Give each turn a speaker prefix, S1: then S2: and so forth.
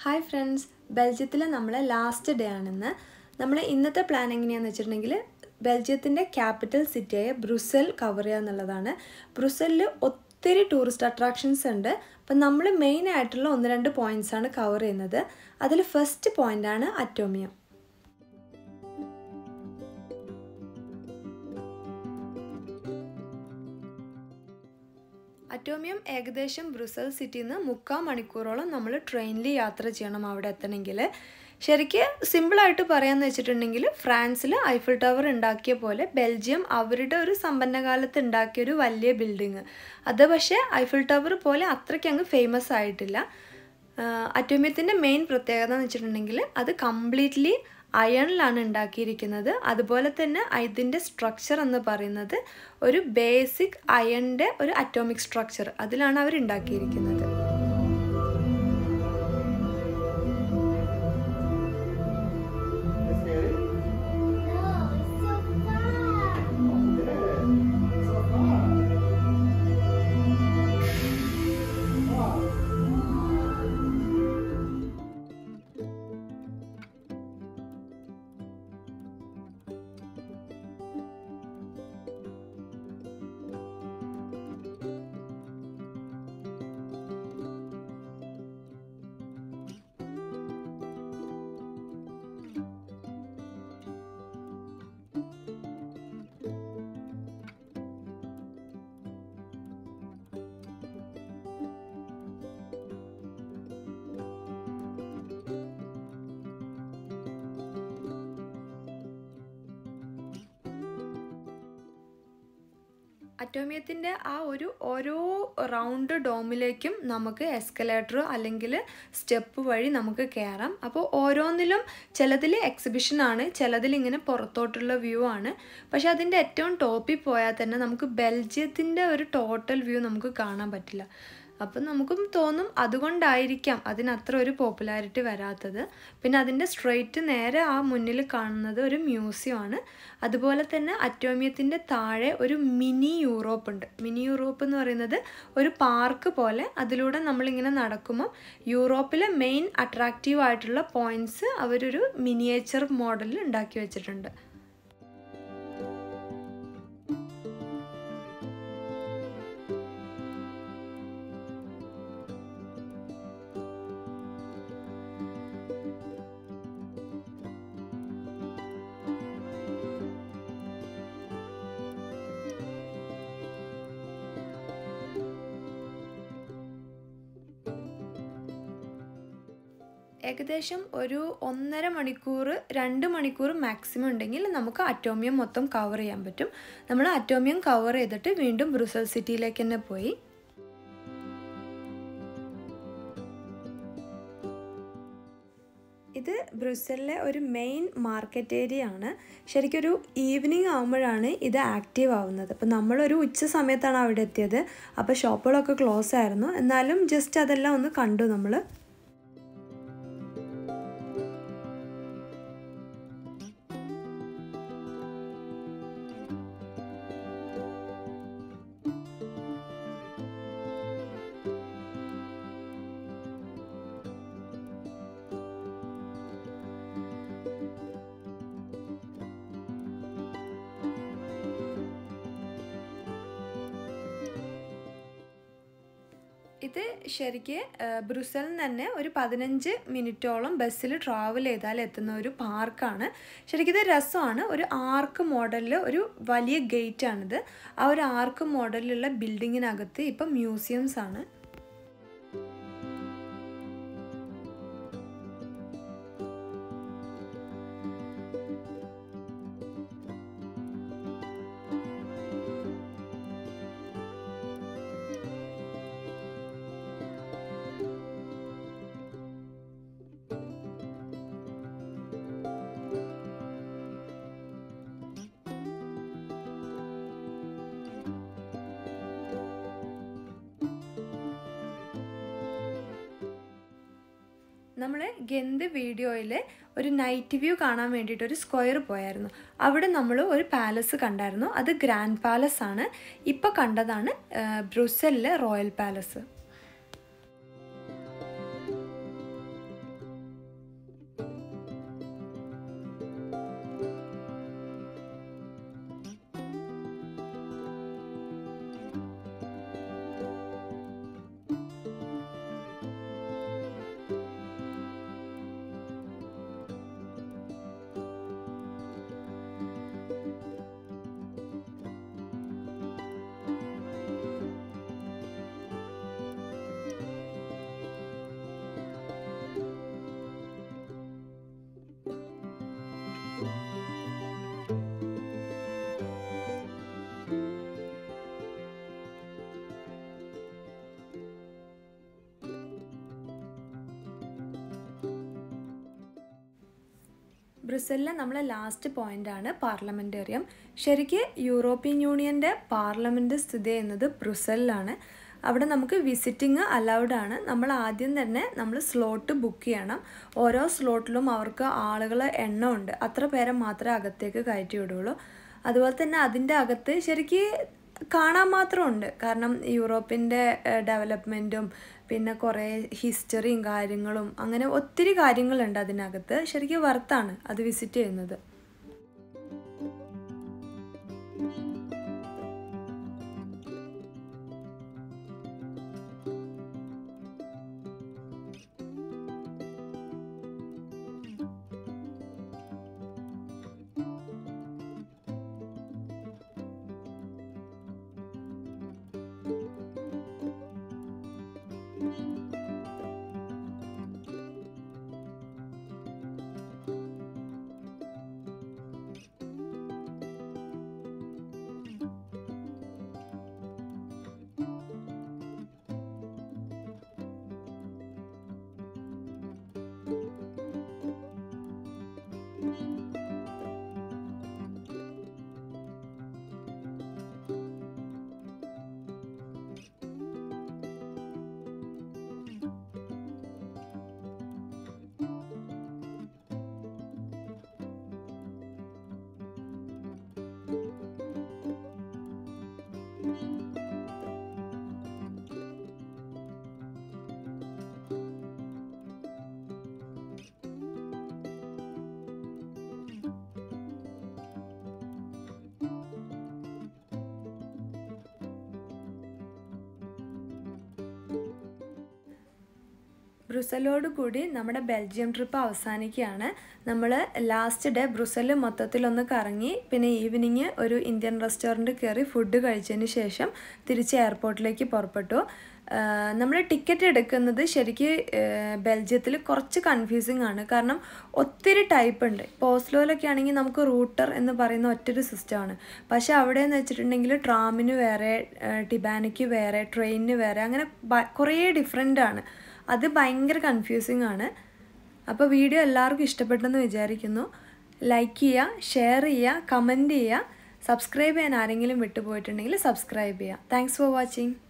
S1: hi friends ബെൽജിയത്തിൽ നമ്മളെ last day ആണെന്ന് നമ്മൾ ഇന്നത്തെ പ്ലാൻ എങ്ങനെയാണെന്ന് വെച്ചിട്ടുണ്ടെങ്കിൽ ബെൽജിയത്തിൻ്റെ ക്യാപിറ്റൽ സിറ്റിയായ ബ്രുസൽ കവർ ചെയ്യുക എന്നുള്ളതാണ് ബ്രുസലിൽ ഒത്തിരി ടൂറിസ്റ്റ് അട്രാക്ഷൻസ് ഉണ്ട് അപ്പം നമ്മൾ മെയിൻ ആയിട്ടുള്ള ഒന്ന് രണ്ട് പോയിൻറ്റ്സ് ആണ് കവർ ചെയ്യുന്നത് അതിൽ ഫസ്റ്റ് പോയിൻ്റാണ് അറ്റോമിയം അറ്റോമിയം ഏകദേശം ബ്രുസൽ സിറ്റിയിൽ നിന്ന് മുക്കാൽ മണിക്കൂറോളം നമ്മൾ ട്രെയിനിൽ യാത്ര ചെയ്യണം അവിടെ എത്തണമെങ്കിൽ ശരിക്ക് സിമ്പിളായിട്ട് പറയാമെന്ന് വെച്ചിട്ടുണ്ടെങ്കിൽ ഫ്രാൻസിൽ ഐഫിൾ ടവർ ഉണ്ടാക്കിയ പോലെ ബെൽജിയം അവരുടെ ഒരു സമ്പന്നകാലത്ത് ഉണ്ടാക്കിയ ഒരു വലിയ ബിൽഡിങ് അത് പക്ഷേ ഐഫിൾ ടവർ പോലെ അത്രയ്ക്ക് അങ്ങ് ഫേമസ് ആയിട്ടില്ല അറ്റോമിയത്തിൻ്റെ മെയിൻ പ്രത്യേകത എന്ന് വെച്ചിട്ടുണ്ടെങ്കിൽ അത് കംപ്ലീറ്റ്ലി അയണിലാണ് ഉണ്ടാക്കിയിരിക്കുന്നത് അതുപോലെ തന്നെ ഇതിൻ്റെ സ്ട്രക്ചർ എന്ന് പറയുന്നത് ഒരു ബേസിക് അയണിൻ്റെ ഒരു അറ്റോമിക് സ്ട്രക്ചർ അതിലാണ് അവർ ഉണ്ടാക്കിയിരിക്കുന്നത് അറ്റോമിയത്തിൻ്റെ ആ ഒരു ഓരോ റൗണ്ട് ഡോമിലേക്കും നമുക്ക് എസ്കലേറ്റർ അല്ലെങ്കിൽ സ്റ്റെപ്പ് വഴി നമുക്ക് കയറാം അപ്പോൾ ഓരോന്നിലും ചിലതിൽ എക്സിബിഷനാണ് ചിലതിൽ ഇങ്ങനെ പുറത്തോട്ടുള്ള വ്യൂ ആണ് പക്ഷേ അതിൻ്റെ ഏറ്റവും ടോപ്പിൽ പോയാൽ തന്നെ നമുക്ക് ബെൽജിയത്തിൻ്റെ ഒരു ടോട്ടൽ വ്യൂ നമുക്ക് കാണാൻ പറ്റില്ല അപ്പം നമുക്കും തോന്നും അതുകൊണ്ടായിരിക്കാം അതിനത്ര ഒരു പോപ്പുലാരിറ്റി വരാത്തത് പിന്നെ അതിൻ്റെ സ്ട്രെയിറ്റ് നേരെ ആ മുന്നിൽ കാണുന്നത് ഒരു മ്യൂസിയമാണ് അതുപോലെ തന്നെ അറ്റോമിയത്തിൻ്റെ താഴെ ഒരു മിനി യൂറോപ്പ് ഉണ്ട് മിനി യൂറോപ്പ് എന്ന് പറയുന്നത് ഒരു പാർക്ക് പോലെ അതിലൂടെ നമ്മളിങ്ങനെ നടക്കുമ്പോൾ യൂറോപ്പിലെ മെയിൻ അട്രാക്റ്റീവ് ആയിട്ടുള്ള പോയിൻറ്റ്സ് അവരൊരു മിനിയേച്ചർ മോഡലിൽ ഉണ്ടാക്കി വെച്ചിട്ടുണ്ട് ഏകദേശം ഒരു ഒന്നര മണിക്കൂർ രണ്ട് മണിക്കൂർ മാക്സിമം ഉണ്ടെങ്കിൽ നമുക്ക് അറ്റോമിയം മൊത്തം കവർ ചെയ്യാൻ പറ്റും നമ്മൾ അറ്റോമിയം കവർ ചെയ്തിട്ട് വീണ്ടും ബ്രുസൽ സിറ്റിയിലേക്ക് തന്നെ പോയി ഇത് ബ്രുസലിലെ ഒരു മെയിൻ മാർക്കറ്റ് ഏരിയ ആണ് ശരിക്കും ഒരു ഈവനിങ് ആകുമ്പോഴാണ് ഇത് ആക്റ്റീവ് ആവുന്നത് അപ്പോൾ നമ്മളൊരു ഉച്ച സമയത്താണ് അവിടെ എത്തിയത് അപ്പോൾ ഷോപ്പുകളൊക്കെ ക്ലോസ് ആയിരുന്നു എന്നാലും ജസ്റ്റ് അതെല്ലാം ഒന്ന് കണ്ടു നമ്മൾ ഇത് ശരിക്ക് ബ്രുസലിൽ നിന്ന് തന്നെ ഒരു പതിനഞ്ച് മിനിറ്റോളം ബസ്സിൽ ട്രാവൽ ചെയ്താൽ എത്തുന്ന ഒരു പാർക്കാണ് ശരിക്കും ഇത് രസമാണ് ഒരു ആർക്ക് മോഡലിൽ ഒരു വലിയ ഗേറ്റ് ആണിത് ആ ഒരു ആർക്ക് മോഡലിലുള്ള ബിൽഡിങ്ങിനകത്ത് ഇപ്പം മ്യൂസിയംസ് ആണ് നമ്മൾ ഗന്ത് വീഡിയോയിൽ ഒരു നൈറ്റ് വ്യൂ കാണാൻ വേണ്ടിയിട്ട് ഒരു സ്ക്വയർ പോയായിരുന്നു അവിടെ നമ്മൾ ഒരു പാലസ് കണ്ടായിരുന്നു അത് ഗ്രാൻഡ് പാലസ് ആണ് ഇപ്പോൾ കണ്ടതാണ് ബ്രുസലിലെ റോയൽ പാലസ് ബ്രിസലിലെ നമ്മളെ ലാസ്റ്റ് പോയിൻ്റാണ് പാർലമെൻറ്റേറിയം ശരിക്ക് യൂറോപ്യൻ യൂണിയൻ്റെ പാർലമെൻറ്റ് സ്ഥിതി ചെയ്യുന്നത് ബ്രുസലിലാണ് അവിടെ നമുക്ക് വിസിറ്റിംഗ് അലൗഡ് ആണ് നമ്മൾ ആദ്യം തന്നെ നമ്മൾ സ്ലോട്ട് ബുക്ക് ചെയ്യണം ഓരോ സ്ലോട്ടിലും അവർക്ക് ആളുകൾ എണ്ണം ഉണ്ട് അത്ര പേരെ മാത്രമേ അകത്തേക്ക് കയറ്റി വിടുള്ളൂ അതുപോലെ തന്നെ അതിൻ്റെ അകത്ത് ശരിക്ക് കാണാൻ മാത്രമുണ്ട് കാരണം യൂറോപ്പിൻ്റെ ഡെവലപ്മെൻറ്റും പിന്നെ കുറേ ഹിസ്റ്ററിയും കാര്യങ്ങളും അങ്ങനെ ഒത്തിരി കാര്യങ്ങളുണ്ട് അതിനകത്ത് ശരിക്കും വർത്താണ് അത് വിസിറ്റ് ചെയ്യുന്നത് ബ്രുസലോട് കൂടി നമ്മുടെ ബെൽജിയം ട്രിപ്പ് അവസാനിക്കുകയാണ് നമ്മൾ ലാസ്റ്റ് ഡേ ബ്രുസൽ മൊത്തത്തിലൊന്ന് കറങ്ങി പിന്നെ ഈവനിങ് ഒരു ഇന്ത്യൻ റെസ്റ്റോറൻറ്റ് കയറി ഫുഡ് കഴിച്ചതിന് ശേഷം തിരിച്ച് എയർപോർട്ടിലേക്ക് പുറപ്പെട്ടു നമ്മൾ ടിക്കറ്റ് എടുക്കുന്നത് ശരിക്ക് ബെൽജിയത്തിൽ കുറച്ച് കൺഫ്യൂസിങ് ആണ് കാരണം ഒത്തിരി ടൈപ്പ് ഉണ്ട് ഇപ്പോൾ ഓസ്ലോയിലൊക്കെ ആണെങ്കിൽ നമുക്ക് റൂട്ടർ എന്ന് പറയുന്ന ഒറ്റൊരു സിസ്റ്റമാണ് പക്ഷേ അവിടെ എന്ന് വെച്ചിട്ടുണ്ടെങ്കിൽ ട്രാമിന് വേറെ ടിബാനയ്ക്ക് വേറെ ട്രെയിനിന് വേറെ അങ്ങനെ കുറേ ഡിഫറെൻ്റ് ആണ് അത് ഭയങ്കര കൺഫ്യൂസിങ് ആണ് അപ്പോൾ വീഡിയോ എല്ലാവർക്കും ഇഷ്ടപ്പെട്ടെന്ന് വിചാരിക്കുന്നു ലൈക്ക് ചെയ്യുക ഷെയർ ചെയ്യുക കമൻറ്റ് ചെയ്യുക സബ്സ്ക്രൈബ് ചെയ്യാൻ ആരെങ്കിലും വിട്ടുപോയിട്ടുണ്ടെങ്കിൽ സബ്സ്ക്രൈബ് ചെയ്യുക താങ്ക്സ് ഫോർ വാച്ചിങ്